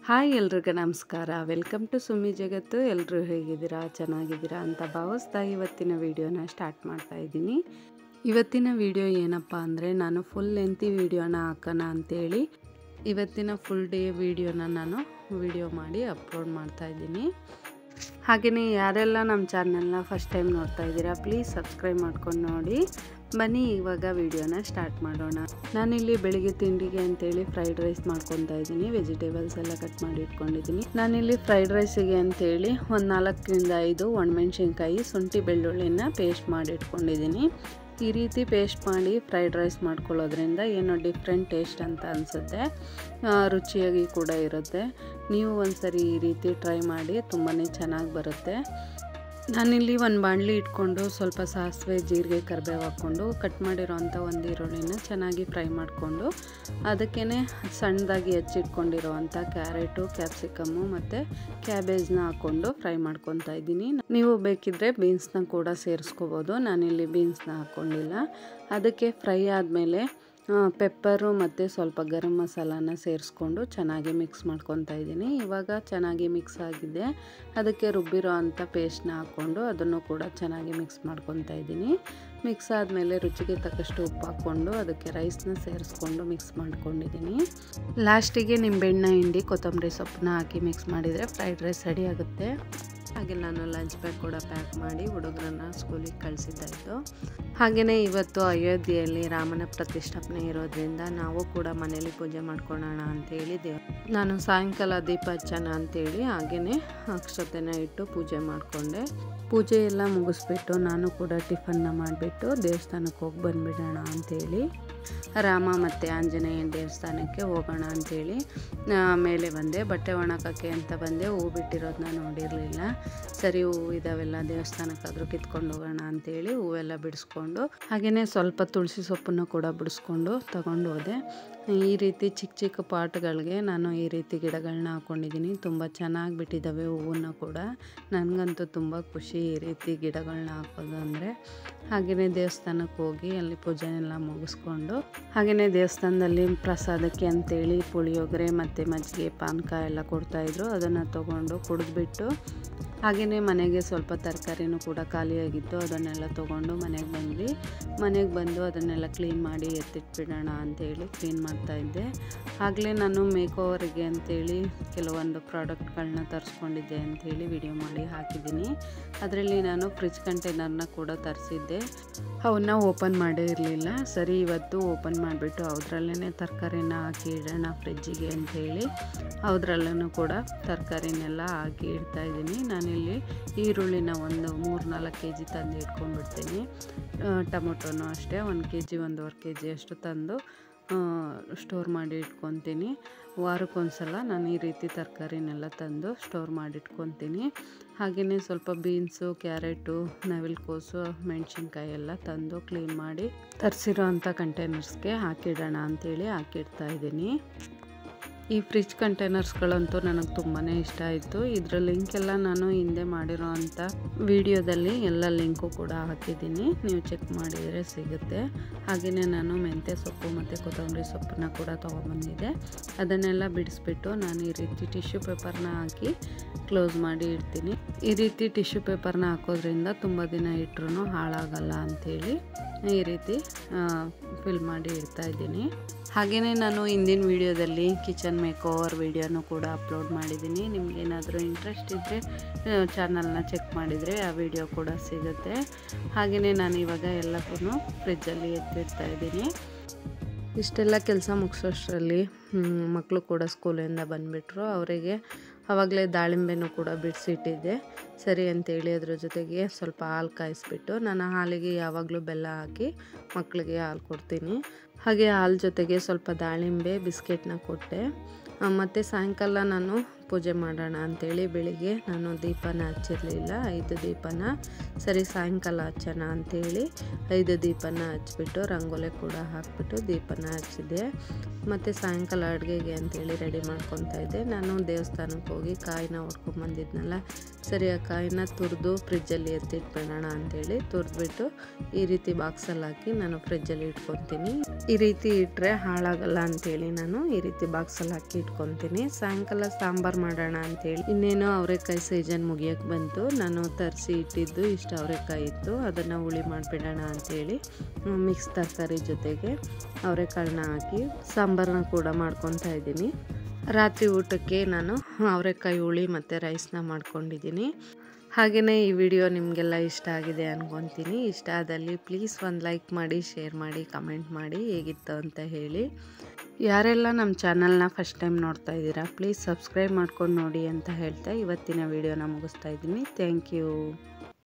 hi ಎಲ್ರಿಗೂ ನಮಸ್ಕಾರ welcome to ಸುಮ್ಮಿ ಜಗತ್ತು ಎಲ್ಲರೂ ಹೇಗಿದ್ದೀರಾ ಚೆನ್ನಾಗಿದ್ದೀರಾ ಅಂತ ಭಾವಿಸ್ತಾ ಇವತ್ತಿನ ವಿಡಿಯೋನ ಸ್ಟಾರ್ಟ್ ಮಾಡ್ತಾ ಇದ್ದೀನಿ ಇವತ್ತಿನ ವಿಡಿಯೋ ಏನಪ್ಪ ಅಂದರೆ ನಾನು ಫುಲ್ ಲೆಂತಿ ವಿಡಿಯೋನ ಹಾಕೋಣ ಅಂತೇಳಿ ಇವತ್ತಿನ ಫುಲ್ ಡೇ ವಿಡಿಯೋನ ನಾನು ವಿಡಿಯೋ ಮಾಡಿ ಅಪ್ಲೋಡ್ ಮಾಡ್ತಾ ಇದ್ದೀನಿ ಹಾಗೆಯೇ ಯಾರೆಲ್ಲ ನಮ್ಮ ಚಾನಲ್ನ ಫಸ್ಟ್ ಟೈಮ್ ನೋಡ್ತಾ ಇದ್ದೀರಾ ಪ್ಲೀಸ್ ಸಬ್ಸ್ಕ್ರೈಬ್ ಮಾಡ್ಕೊಂಡು ನೋಡಿ ಬನ್ನಿ ಇವಾಗ ವಿಡಿಯೋನ ಸ್ಟಾರ್ಟ್ ಮಾಡೋಣ ನಾನಿಲ್ಲಿ ಬೆಳಿಗ್ಗೆ ತಿಂಡಿಗೆ ಅಂತೇಳಿ ಫ್ರೈಡ್ ರೈಸ್ ಮಾಡ್ಕೊತಾ ಇದ್ದೀನಿ ವೆಜಿಟೇಬಲ್ಸ್ ಎಲ್ಲ ಕಟ್ ಮಾಡಿ ಇಟ್ಕೊಂಡಿದ್ದೀನಿ ನಾನಿಲ್ಲಿ ಫ್ರೈಡ್ ರೈಸಿಗೆ ಅಂತೇಳಿ ಒಂದು ನಾಲ್ಕರಿಂದ ಐದು ಒಣಮೆಣ್ಸಿನ್ಕಾಯಿ ಶುಂಠಿ ಬೆಳ್ಳುಳ್ಳಿನ ಪೇಸ್ಟ್ ಮಾಡಿ ಇಟ್ಕೊಂಡಿದ್ದೀನಿ ಈ ರೀತಿ ಪೇಸ್ಟ್ ಮಾಡಿ ಫ್ರೈಡ್ ರೈಸ್ ಮಾಡ್ಕೊಳ್ಳೋದ್ರಿಂದ ಏನೋ ಡಿಫ್ರೆಂಟ್ ಟೇಸ್ಟ್ ಅಂತ ಅನಿಸುತ್ತೆ ರುಚಿಯಾಗಿ ಕೂಡ ಇರುತ್ತೆ ನೀವು ಒಂದ್ಸರಿ ಈ ರೀತಿ ಟ್ರೈ ಮಾಡಿ ತುಂಬಾ ಚೆನ್ನಾಗಿ ಬರುತ್ತೆ ನಾನಿಲ್ಲಿ ಒಂದು ಬಾಣಲಿ ಇಟ್ಕೊಂಡು ಸ್ವಲ್ಪ ಸಾಸಿವೆ ಜೀರಿಗೆ ಕರಿಬೇವು ಹಾಕ್ಕೊಂಡು ಕಟ್ ಮಾಡಿರೋವಂಥ ಒಂದು ಈರುಳ್ಳಿನ ಚೆನ್ನಾಗಿ ಫ್ರೈ ಮಾಡಿಕೊಂಡು ಅದಕ್ಕೇ ಸಣ್ಣದಾಗಿ ಹೆಚ್ಚಿಟ್ಕೊಂಡಿರೋವಂಥ ಕ್ಯಾರೆಟು ಕ್ಯಾಪ್ಸಿಕಮ್ಮು ಮತ್ತು ಕ್ಯಾಬೇಜ್ನ ಹಾಕ್ಕೊಂಡು ಫ್ರೈ ಮಾಡ್ಕೊತಾ ಇದ್ದೀನಿ ನೀವು ಬೇಕಿದ್ದರೆ ಬೀನ್ಸ್ನ ಕೂಡ ಸೇರಿಸ್ಕೋಬೋದು ನಾನಿಲ್ಲಿ ಬೀನ್ಸ್ನ ಹಾಕ್ಕೊಂಡಿಲ್ಲ ಅದಕ್ಕೆ ಫ್ರೈ ಆದಮೇಲೆ ಪೆಪ್ಪರು ಮತ್ತು ಸ್ವಲ್ಪ ಗರಂ ಮಸಾಲಾನ ಸೇರಿಸ್ಕೊಂಡು ಚೆನ್ನಾಗಿ ಮಿಕ್ಸ್ ಮಾಡ್ಕೊತಾ ಇದ್ದೀನಿ ಇವಾಗ ಚೆನ್ನಾಗಿ ಮಿಕ್ಸ್ ಆಗಿದೆ ಅದಕ್ಕೆ ರುಬ್ಬಿರೋ ಅಂಥ ಪೇಸ್ಟ್ನ ಹಾಕ್ಕೊಂಡು ಅದನ್ನು ಕೂಡ ಚೆನ್ನಾಗಿ ಮಿಕ್ಸ್ ಮಾಡ್ಕೊತಾ ಇದ್ದೀನಿ ಮಿಕ್ಸ್ ಆದಮೇಲೆ ರುಚಿಗೆ ತಕ್ಕಷ್ಟು ಉಪ್ಪು ಹಾಕ್ಕೊಂಡು ಅದಕ್ಕೆ ರೈಸ್ನ ಸೇರಿಸ್ಕೊಂಡು ಮಿಕ್ಸ್ ಮಾಡ್ಕೊಂಡಿದ್ದೀನಿ ಲಾಸ್ಟಿಗೆ ನಿಂಬೆಹಣ್ಣ ಹಿಂಡಿ ಕೊತ್ತಂಬರಿ ಸೊಪ್ಪನ್ನ ಹಾಕಿ ಮಿಕ್ಸ್ ಮಾಡಿದರೆ ಫ್ರೈಡ್ ರೈಸ್ ರೆಡಿ ಆಗುತ್ತೆ ಹಾಗೆ ನಾನು ಲಂಚ್ ಬ್ಯಾಗ್ ಕೂಡ ಪ್ಯಾಕ್ ಮಾಡಿ ಹುಡುಗರನ್ನ ಸ್ಕೂಲಿಗೆ ಕಳಿಸಿದ್ದಾಯಿತು ಹಾಗೆಯೇ ಇವತ್ತು ಅಯೋಧ್ಯೆಯಲ್ಲಿ ರಾಮನ ಪ್ರತಿಷ್ಠಾಪನೆ ಇರೋದ್ರಿಂದ ನಾವು ಕೂಡ ಮನೇಲಿ ಪೂಜೆ ಮಾಡ್ಕೊಳ್ಳೋಣ ಅಂತೇಳಿ ದೇವ್ ನಾನು ಸಾಯಂಕಾಲ ದೀಪ ಹಚ್ಚೋಣ ಅಂತೇಳಿ ಹಾಗೆಯೇ ಅಕ್ಷತೆನ ಇಟ್ಟು ಪೂಜೆ ಮಾಡಿಕೊಂಡೆ ಪೂಜೆ ಎಲ್ಲ ಮುಗಿಸ್ಬಿಟ್ಟು ನಾನು ಕೂಡ ಟಿಫನ್ನ ಮಾಡಿಬಿಟ್ಟು ದೇವಸ್ಥಾನಕ್ಕೆ ಹೋಗಿ ಬಂದುಬಿಡೋಣ ಅಂಥೇಳಿ ರಾಮ ಮತ್ತು ಆಂಜನೇಯನ ದೇವಸ್ಥಾನಕ್ಕೆ ಹೋಗೋಣ ಅಂಥೇಳಿ ಮೇಲೆ ಬಂದೆ ಬಟ್ಟೆ ಒಣಗೋಕ್ಕೆ ಅಂತ ಬಂದೆ ಹೂ ಬಿಟ್ಟಿರೋದನ್ನ ನೋಡಿರಲಿಲ್ಲ ಸರಿ ಹೂವು ಇದಾವೆಲ್ಲ ದೇವಸ್ಥಾನಕ್ಕಾದರೂ ಕಿತ್ಕೊಂಡು ಹೋಗೋಣ ಅಂಥೇಳಿ ಹೂವೆಲ್ಲ ಬಿಡಿಸ್ಕೊಂಡು ಹಾಗೆಯೇ ಸ್ವಲ್ಪ ತುಳಸಿ ಸೊಪ್ಪನ್ನು ಕೂಡ ಬಿಡಿಸ್ಕೊಂಡು ತಗೊಂಡು ಹೋದೆ ಈ ರೀತಿ ಚಿಕ್ಕ ಚಿಕ್ಕ ಪಾಟ್ಗಳಿಗೆ ನಾನು ಈ ರೀತಿ ಗಿಡಗಳನ್ನ ಹಾಕ್ಕೊಂಡಿದ್ದೀನಿ ತುಂಬ ಚೆನ್ನಾಗಿ ಬಿಟ್ಟಿದ್ದಾವೆ ಹೂವನ್ನ ಕೂಡ ನನಗಂತೂ ತುಂಬ ಖುಷಿ ಈ ರೀತಿ ಗಿಡಗಳನ್ನ ಹಾಕೋದು ಅಂದರೆ ಹಾಗೆಯೇ ದೇವಸ್ಥಾನಕ್ಕೆ ಹೋಗಿ ಅಲ್ಲಿ ಪೂಜೆನೆಲ್ಲ ಮುಗಿಸ್ಕೊಂಡು ಹಾಗೆಯೇ ದೇವಸ್ಥಾನದಲ್ಲಿ ಪ್ರಸಾದಕ್ಕೆ ಅಂತೇಳಿ ಪುಳಿಯೋಗರೆ ಮತ್ತು ಮಜ್ಜಿಗೆ ಪಾನಕ ಎಲ್ಲ ಕೊಡ್ತಾಯಿದ್ರು ಅದನ್ನು ತೊಗೊಂಡು ಕುಡಿದ್ಬಿಟ್ಟು ಹಾಗೆಯೇ ಮನೆಗೆ ಸ್ವಲ್ಪ ತರಕಾರಿನೂ ಕೂಡ ಖಾಲಿಯಾಗಿತ್ತು ಅದನ್ನೆಲ್ಲ ತೊಗೊಂಡು ಮನೆಗೆ ಬಂದ್ವಿ ಮನೆಗೆ ಬಂದು ಅದನ್ನೆಲ್ಲ ಕ್ಲೀನ್ ಮಾಡಿ ಎತ್ತಿಟ್ಬಿಡೋಣ ಅಂತೇಳಿ ಕ್ಲೀನ್ ಮಾಡ್ತಾಯಿದ್ದೆ ಆಗಲೇ ನಾನು ಮೇಕೋವರಿಗೆ ಅಂತೇಳಿ ಕೆಲವೊಂದು ಪ್ರಾಡಕ್ಟ್ಗಳನ್ನ ತರಿಸ್ಕೊಂಡಿದ್ದೆ ಅಂಥೇಳಿ ವಿಡಿಯೋ ಮಾಡಿ ಹಾಕಿದ್ದೀನಿ ಅದರಲ್ಲಿ ನಾನು ಫ್ರಿಜ್ ಕಂಟೈನರ್ನ ಕೂಡ ತರಿಸಿದ್ದೆ ಅವನ್ನ ಓಪನ್ ಮಾಡೇ ಇರಲಿಲ್ಲ ಸರಿ ಇವತ್ತು ಓಪನ್ ಮಾಡಿಬಿಟ್ಟು ಅದರಲ್ಲೇ ತರಕಾರಿನ ಹಾಕಿ ಇಡೋಣ ಫ್ರಿಜ್ಜಿಗೆ ಅಂಥೇಳಿ ಅದರಲ್ಲೂ ಕೂಡ ತರಕಾರಿನೆಲ್ಲ ಹಾಕಿ ಇಡ್ತಾಯಿದ್ದೀನಿ ನಾನಿಲ್ಲಿ ಈರುಳ್ಳಿನ ಒಂದು ಮೂರು ನಾಲ್ಕು ಕೆ ಜಿ ತಂದು ಇಟ್ಕೊಂಡ್ಬಿಡ್ತೀನಿ ಟೊಮೊಟೊನೂ ಅಷ್ಟೇ ಒಂದು ಕೆ ಜಿ ಒಂದೂವರೆ ಕೆ ಜಿ ಅಷ್ಟು ತಂದು ಸ್ಟೋರ್ ಮಾಡಿ ಇಟ್ಕೊತೀನಿ ವಾರಕ್ಕೊಂದ್ಸಲ ನಾನು ಈ ರೀತಿ ತರಕಾರಿನೆಲ್ಲ ತಂದು ಸ್ಟೋರ್ ಮಾಡಿ ಇಟ್ಕೊತೀನಿ ಹಾಗೆಯೇ ಸ್ವಲ್ಪ ಬೀನ್ಸು ಕ್ಯಾರೆಟು ನವಿಲ್ಕೋಸು ಮೆಣಸಿನ್ಕಾಯಿ ಎಲ್ಲ ತಂದು ಕ್ಲೀನ್ ಮಾಡಿ ತರಿಸಿರೋ ಅಂಥ ಕಂಟೈನರ್ಸ್ಗೆ ಹಾಕಿಡೋಣ ಅಂಥೇಳಿ ಹಾಕಿಡ್ತಾ ಇದ್ದೀನಿ ಈ ಫ್ರಿಜ್ ಕಂಟೈನರ್ಸ್ಗಳಂತೂ ನನಗೆ ತುಂಬಾ ಇಷ್ಟ ಆಯಿತು ಇದರ ಲಿಂಕ್ ಎಲ್ಲ ನಾನು ಹಿಂದೆ ಮಾಡಿರೋ ಅಂಥ ವಿಡಿಯೋದಲ್ಲಿ ಎಲ್ಲ ಲಿಂಕು ಕೂಡ ಹಾಕಿದ್ದೀನಿ ನೀವು ಚೆಕ್ ಮಾಡಿದರೆ ಸಿಗುತ್ತೆ ಹಾಗೆಯೇ ನಾನು ಮೆಂತ್ಯ ಸೊಪ್ಪು ಮತ್ತು ಕೊತ್ತಂಬರಿ ಸೊಪ್ಪನ್ನ ಕೂಡ ತೊಗೊಬಂದಿದ್ದೆ ಅದನ್ನೆಲ್ಲ ಬಿಡಿಸ್ಬಿಟ್ಟು ನಾನು ಈ ರೀತಿ ಟಿಶ್ಯೂ ಪೇಪರ್ನ ಹಾಕಿ ಕ್ಲೋಸ್ ಮಾಡಿ ಇಡ್ತೀನಿ ಈ ರೀತಿ ಟಿಶ್ಯೂ ಪೇಪರ್ನ ಹಾಕೋದ್ರಿಂದ ತುಂಬ ದಿನ ಇಟ್ಟರು ಹಾಳಾಗಲ್ಲ ಅಂಥೇಳಿ ಈ ರೀತಿ ಫಿಲ್ ಮಾಡಿ ಇಡ್ತಾ ಇದ್ದೀನಿ ಹಾಗೆಯೇ ನಾನು ಹಿಂದಿನ ವೀಡಿಯೋದಲ್ಲಿ ಕಿಚನ್ ಮೇಕ್ ಓವರ್ ವೀಡಿಯೋನು ಕೂಡ ಅಪ್ಲೋಡ್ ಮಾಡಿದ್ದೀನಿ ನಿಮಗೇನಾದರೂ ಇಂಟ್ರೆಸ್ಟ್ ಇದ್ದರೆ ಚಾನಲ್ನ ಚೆಕ್ ಮಾಡಿದರೆ ಆ ವಿಡಿಯೋ ಕೂಡ ಸಿಗುತ್ತೆ ಹಾಗೆಯೇ ನಾನು ಇವಾಗ ಎಲ್ಲಕ್ಕೂ ಫ್ರಿಜ್ಜಲ್ಲಿ ಎತ್ತಿಡ್ತಾ ಇದ್ದೀನಿ ಇಷ್ಟೆಲ್ಲ ಕೆಲಸ ಮುಗಿಸೋಷ್ಟರಲ್ಲಿ ಮಕ್ಕಳು ಕೂಡ ಸ್ಕೂಲಿಂದ ಬಂದುಬಿಟ್ರು ಅವರಿಗೆ ಆವಾಗಲೇ ದಾಳಿಂಬೆನೂ ಕೂಡ ಬಿಡಿಸಿಟ್ಟಿದ್ದೆ ಸರಿ ಅಂತೇಳಿ ಅದ್ರ ಜೊತೆಗೆ ಸ್ವಲ್ಪ ಹಾಲು ಕಾಯಿಸ್ಬಿಟ್ಟು ನಾನು ಹಾಲಿಗೆ ಯಾವಾಗಲೂ ಬೆಲ್ಲ ಹಾಕಿ ಮಕ್ಕಳಿಗೆ ಹಾಲು ಕೊಡ್ತೀನಿ ಹಾಗೆ ಹಾಲು ಜೊತೆಗೆ ಸ್ವಲ್ಪ ದಾಳಿಂಬೆ ಬಿಸ್ಕೆಟ್ನ ಕೊಟ್ಟೆ ಮತ್ತು ಸಾಯಂಕಾಲ ನಾನು ಪೂಜೆ ಮಾಡೋಣ ಅಂಥೇಳಿ ಬೆಳಿಗ್ಗೆ ನಾನು ದೀಪನ ಹಚ್ಚಿರಲಿಲ್ಲ ಐದು ದೀಪನ ಸರಿ ಸಾಯಂಕಾಲ ಹಚ್ಚೋಣ ಅಂಥೇಳಿ ಐದು ದೀಪನ ಹಚ್ಬಿಟ್ಟು ರಂಗೋಲೆ ಕೂಡ ಹಾಕ್ಬಿಟ್ಟು ದೀಪನ ಹಚ್ಚಿದೆ ಮತ್ತು ಸಾಯಂಕಾಲ ಅಡುಗೆಗೆ ಅಂತೇಳಿ ರೆಡಿ ಮಾಡ್ಕೊತಾ ಇದ್ದೆ ನಾನು ದೇವಸ್ಥಾನಕ್ಕೆ ಹೋಗಿ ಕಾಯಿನ ಹೊಡ್ಕೊಂಬಂದಿದ್ನಲ್ಲ ಸರಿ ಆ ಕಾಯಿನ ತುರಿದು ಫ್ರಿಜ್ಜಲ್ಲಿ ಎತ್ತಿಟ್ಬಿಡೋಣ ಅಂಥೇಳಿ ತುರಿದ್ಬಿಟ್ಟು ಈ ರೀತಿ ಬಾಕ್ಸಲ್ಲಿ ಹಾಕಿ ನಾನು ಫ್ರಿಜ್ಜಲ್ಲಿ ಇಟ್ಕೊತೀನಿ ಈ ರೀತಿ ಇಟ್ಟರೆ ಹಾಳಾಗಲ್ಲ ಅಂಥೇಳಿ ನಾನು ಈ ರೀತಿ ಬಾಕ್ಸಲ್ಲಿ ಹಾಕಿ ಇಟ್ಕೊತೀನಿ ಸಾಯಂಕಾಲ ಸಾಂಬಾರು ಮಾಡೋಣ ಅಂಥೇಳಿ ಇನ್ನೇನು ಅವರೆಕಾಯಿ ಸೀಸನ್ ಮುಗಿಯೋಕ್ಕೆ ಬಂತು ನಾನು ತರಿಸಿ ಇಟ್ಟಿದ್ದು ಇಷ್ಟು ಅವರೆಕಾಯಿ ಇತ್ತು ಅದನ್ನು ಹುಳಿ ಮಾಡಿಬಿಡೋಣ ಅಂಥೇಳಿ ಮಿಕ್ಸ್ ತರಕಾರಿ ಜೊತೆಗೆ ಅವರೆಕಾಳನ್ನ ಹಾಕಿ ಸಾಂಬಾರನ್ನ ಕೂಡ ಮಾಡ್ಕೊತಾ ಇದ್ದೀನಿ ರಾತ್ರಿ ಊಟಕ್ಕೆ ನಾನು ಅವರೆಕಾಯಿ ಹುಳಿ ಮತ್ತು ರೈಸ್ನ ಮಾಡ್ಕೊಂಡಿದ್ದೀನಿ ಹಾಗೆಯೇ ಈ ವಿಡಿಯೋ ನಿಮಗೆಲ್ಲ ಇಷ್ಟ ಆಗಿದೆ ಅನ್ಕೊತೀನಿ ಇಷ್ಟ ಆದಲ್ಲಿ ಪ್ಲೀಸ್ ಒಂದು ಲೈಕ್ ಮಾಡಿ ಶೇರ್ ಮಾಡಿ ಕಮೆಂಟ್ ಮಾಡಿ ಹೇಗಿತ್ತು ಅಂತ ಹೇಳಿ ಯಾರೆಲ್ಲ ನಮ್ಮ ಚಾನಲ್ನ ಫಸ್ಟ್ ಟೈಮ್ ನೋಡ್ತಾ ಇದ್ದೀರಾ ಪ್ಲೀಸ್ ಸಬ್ಸ್ಕ್ರೈಬ್ ಮಾಡ್ಕೊಂಡು ನೋಡಿ ಅಂತ ಹೇಳ್ತಾ ಇವತ್ತಿನ ವಿಡಿಯೋನ ಮುಗಿಸ್ತಾ ಇದ್ದೀನಿ ಥ್ಯಾಂಕ್ ಯು